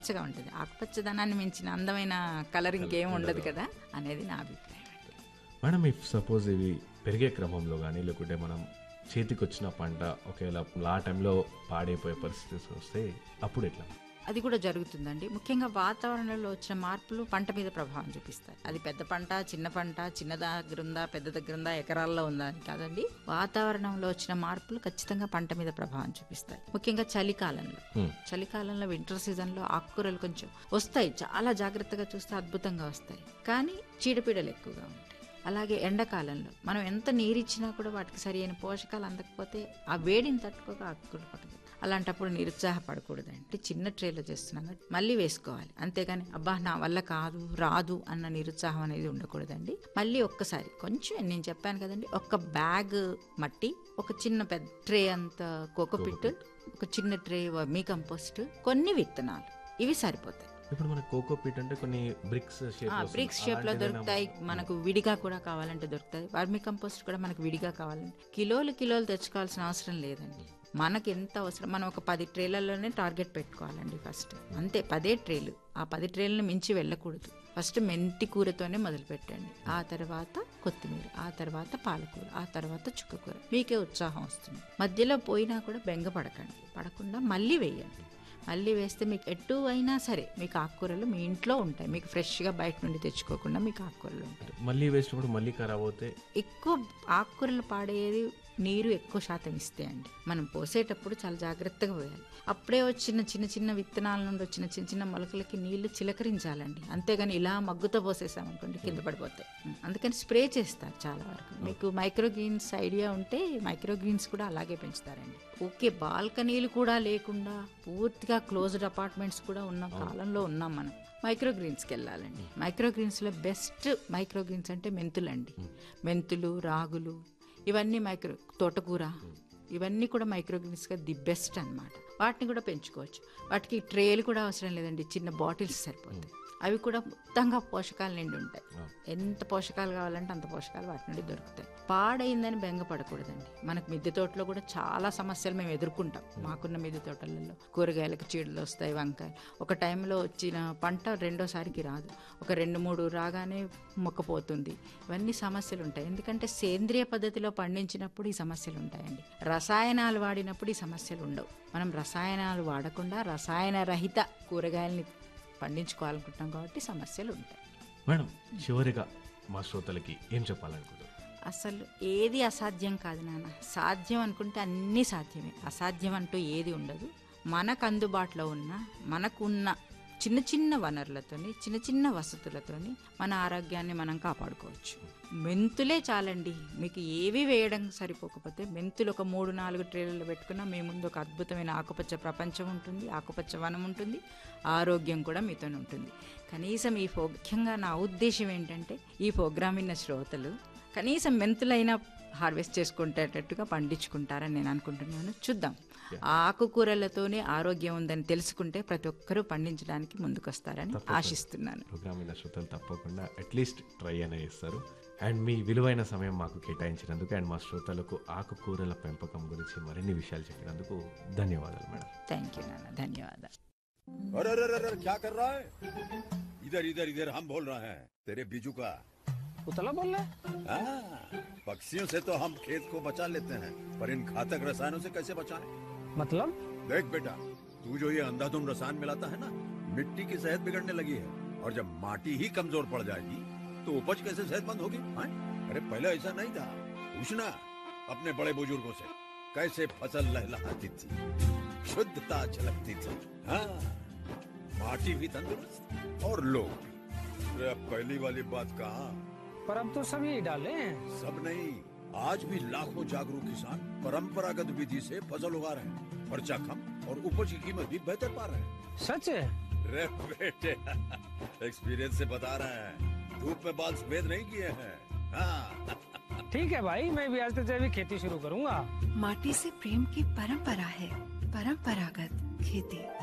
పచ్చగా ఉంటుంది ఆకుపచ్చదనాన్ని మించిన అందమైన కలర్ ఇంకేం ఉండదు కదా అనేది నా అభిప్రాయం మేడం ఇఫ్ సపోజ్ ఇవి పెరిగే క్రమంలో కానీ లేకుంటే మనం చేతికి వచ్చిన పంట ఒకవేళ ఆ టైంలో పాడైపోయే పరిస్థితి వస్తే అప్పుడు ఎట్లా అది కూడా జరుగుతుందండి ముఖ్యంగా వాతావరణంలో వచ్చిన మార్పులు పంట మీద ప్రభావం చూపిస్తాయి అది పెద్ద పంట చిన్న పంట చిన్న దగ్గర ఉందా పెద్ద దగ్గర ఉందా ఎకరాల్లో ఉందా అని కాదండి వాతావరణంలో వచ్చిన మార్పులు ఖచ్చితంగా పంట మీద ప్రభావం చూపిస్తాయి ముఖ్యంగా చలికాలంలో Hmm. చలికాలంలో వింటర్ సీజన్లో ఆకుకూరలు కొంచెం వస్తాయి చాలా జాగ్రత్తగా చూస్తే అద్భుతంగా వస్తాయి కానీ చీడపీడలు ఎక్కువగా ఉంటాయి అలాగే ఎండాకాలంలో మనం ఎంత నీరిచ్చినా కూడా వాటికి సరి అయిన పోషకాలు అందకపోతే ఆ వేడిని తట్టుకోక ఆకుకూరలు పట్టదు అలాంటప్పుడు నిరుత్సాహపడకూడదండి చిన్న ట్రేలో చేస్తున్నాం కాబట్టి మళ్ళీ వేసుకోవాలి అంతేగాని అబ్బా నా వల్ల కాదు రాదు అన్న నిరుత్సాహం అనేది ఉండకూడదండి మళ్ళీ ఒక్కసారి కొంచెం నేను చెప్పాను కదండి ఒక్క బ్యాగ్ మట్టి ఒక చిన్న పెద్ద ట్రే అంత కోకోపిట్ ఒక చిన్న ట్రే మీ కంపోస్ట్ కొన్ని విత్తనాలు ఇవి సరిపోతాయి ఇప్పుడు మన కోకో పీట్ అంటే కొన్ని బ్రిక్స్ షేప్ బ్రిక్స్ షేప్ లో దొరుకుతాయి మనకు విడిగా కూడా కావాలంటే దొరుకుతాయి వర్మి కంపోస్ట్ కూడా మనకు విడిగా కావాలంటే కిలోలు కిలోలు తెచ్చుకోవాల్సిన అవసరం లేదండి మనకి ఎంత అవసరం మనం ఒక పది ట్రేలలోనే టార్గెట్ పెట్టుకోవాలండి ఫస్ట్ అంతే పదే ట్రేలు ఆ పది ట్రేలను మించి వెళ్ళకూడదు ఫస్ట్ మెంతి కూరతోనే మొదలు పెట్టండి ఆ తర్వాత కొత్తిమీర ఆ తర్వాత పాలకూర ఆ తర్వాత చుక్కకూర మీకే ఉత్సాహం వస్తుంది మధ్యలో పోయినా కూడా బెంగ పడకండి పడకుండా మళ్ళీ వేయండి మళ్ళీ వేస్తే మీకు ఎటు అయినా సరే మీకు ఆకుకూరలు మీ ఇంట్లో ఉంటాయి మీకు ఫ్రెష్గా బయట నుండి తెచ్చుకోకుండా మీకు ఆకుకూరలు ఉంటాయి మళ్ళీ వేసినప్పుడు మళ్ళీ ఖరాబ్ అవుతే ఎక్కువ ఆకుకూరలు పాడేది నీరు ఎక్కువ శాతం ఇస్తే అండి మనం పోసేటప్పుడు చాలా జాగ్రత్తగా పోయాలి అప్పుడే వచ్చిన చిన్న చిన్న విత్తనాల నుండి వచ్చిన చిన్న చిన్న మొలకలకి నీళ్లు చిలకరించాలండి అంతేగాని ఇలా మగ్గుతో పోసేసామనుకోండి కింద పడిపోతాయి అందుకని స్ప్రే చేస్తారు చాలా వరకు మీకు మైక్రోగ్రీన్స్ ఐడియా ఉంటే మైక్రోగ్రీన్స్ కూడా అలాగే పెంచుతారండి ఓకే బాల్కనీలు కూడా లేకుండా పూర్తిగా క్లోజ్డ్ అపార్ట్మెంట్స్ కూడా ఉన్న కాలంలో ఉన్నాం మనం మైక్రోగ్రీన్స్కి వెళ్ళాలండి మైక్రోగ్రీన్స్లో బెస్ట్ మైక్రోగ్రీన్స్ అంటే మెంతులండి మెంతులు రాగులు ఇవన్నీ మైక్రో తోటకూర ఇవన్నీ కూడా మైక్రోగ్రీన్స్గా ది బెస్ట్ అన్నమాట వాటిని కూడా పెంచుకోవచ్చు వాటికి ట్రేలు కూడా అవసరం లేదండి చిన్న బాటిల్స్ సరిపోతాయి అవి కూడా మొత్తంగా పోషకాలు నిండి ఉంటాయి ఎంత పోషకాలు కావాలంటే అంత పోషకాలు వాటి నుండి దొరుకుతాయి పాడైందని బెంగపడకూడదండి మనకు మిద్దె తోటలో కూడా చాలా సమస్యలు మేము ఎదుర్కొంటాం మాకున్న మిద్దె తోటలలో కూరగాయలకు చీడలు వస్తాయి వంకాయ ఒక టైంలో వచ్చిన పంట రెండోసారికి రాదు ఒక రెండు మూడు రాగానే మొక్కపోతుంది ఇవన్నీ సమస్యలు ఉంటాయి ఎందుకంటే సేంద్రియ పద్ధతిలో పండించినప్పుడు ఈ సమస్యలు ఉంటాయండి రసాయనాలు వాడినప్పుడు ఈ సమస్యలు ఉండవు మనం రసాయనాలు వాడకుండా రసాయన రహిత కూరగాయలని పండించుకోవాలనుకుంటాం కాబట్టి సమస్యలు ఉంటాయి మేడం చివరిగా మా శ్రోతలకి ఏం చెప్పాలనుకుంటున్నారు అసలు ఏది అసాధ్యం కాదు నాన్న సాధ్యం అనుకుంటే అన్నీ సాధ్యమే అసాధ్యం అంటూ ఏది ఉండదు మనకు అందుబాటులో ఉన్న మనకున్న చిన్న చిన్న వనరులతోని చిన్న చిన్న వసతులతోని మన ఆరోగ్యాన్ని మనం కాపాడుకోవచ్చు మెంతులే చాలండి మీకు ఏవి వేయడం సరిపోకపోతే మెంతులు ఒక మూడు నాలుగు ట్రేలలో పెట్టుకున్నా మీ ముందు ఒక అద్భుతమైన ఆకుపచ్చ ప్రపంచం ఉంటుంది ఆకుపచ్చ వనం ఉంటుంది ఆరోగ్యం కూడా మీతో ఉంటుంది కనీసం ఈ ఫో ముఖ్యంగా నా ఉద్దేశం ఏంటంటే ఈ ప్రోగ్రామ్ విన్న శ్రోతలు కనీసం మెంతులైనా హార్వెస్ట్ చేసుకుంటేటట్టుగా పండించుకుంటారని నేను అనుకుంటున్నాను చూద్దాం ఆ ఆకుకూరలతోనే ఆరోగ్యం ఉందని తెలుసుకుంటే ప్రతి ఒక్కరూ పండించడానికి ముందుకొస్తారని ఆశిస్తున్నాను ప్రోగ్రామ్ అయిన శ్రోతలు తప్పకుండా అట్లీస్ట్ ట్రై అయినా చేస్తారు అండ్ మీ విలువైన సమయం మాకు కేటాయించినందుకు అండ్ మా శ్రోతలకు ఆకుకూరల పెంపకం గురించి మరిన్ని విషయాలు చెప్పినందుకు ధన్యవాదాలు మేడం థ్యాంక్ యూ నాన్న ధన్యవాదాలు अरे अरे अरे अरे क्या कर रहा है इधर इधर इधर हम बोल रहे हैं तेरे बीजू का उतला बोल रहा है हाँ, पक्षियों से तो हम खेत को बचा लेते हैं पर इन घातक रसायनों से कैसे बचाएं? मतलब देख बेटा तू जो ये अंधाधुंध रसायन मिलाता है ना मिट्टी की सेहत बिगड़ने लगी है और जब माटी ही कमजोर पड़ जाएगी तो उपज कैसे सेहतमंद होगी हाँ? अरे पहले ऐसा नहीं था पूछना अपने बड़े बुजुर्गों से कैसे फसल लहलहाती थी शुद्धता झलकती थी हाँ माटी भी तंदुरुस्त और लोग भी। अरे अब पहली वाली बात कहाँ पर अब तो सभी डाले हैं सब नहीं आज भी लाखों जागरूक किसान परंपरागत विधि से फसल उगा रहे हैं खर्चा कम और उपज की कीमत भी बेहतर पा रहे हैं सच है रे बेटे एक्सपीरियंस से बता रहे हैं धूप में बाल सफेद नहीं किए हैं हाँ ठीक है भाई मैं भी आज से जैविक खेती शुरू करूंगा माटी से प्रेम की परंपरा है परंपरागत खेती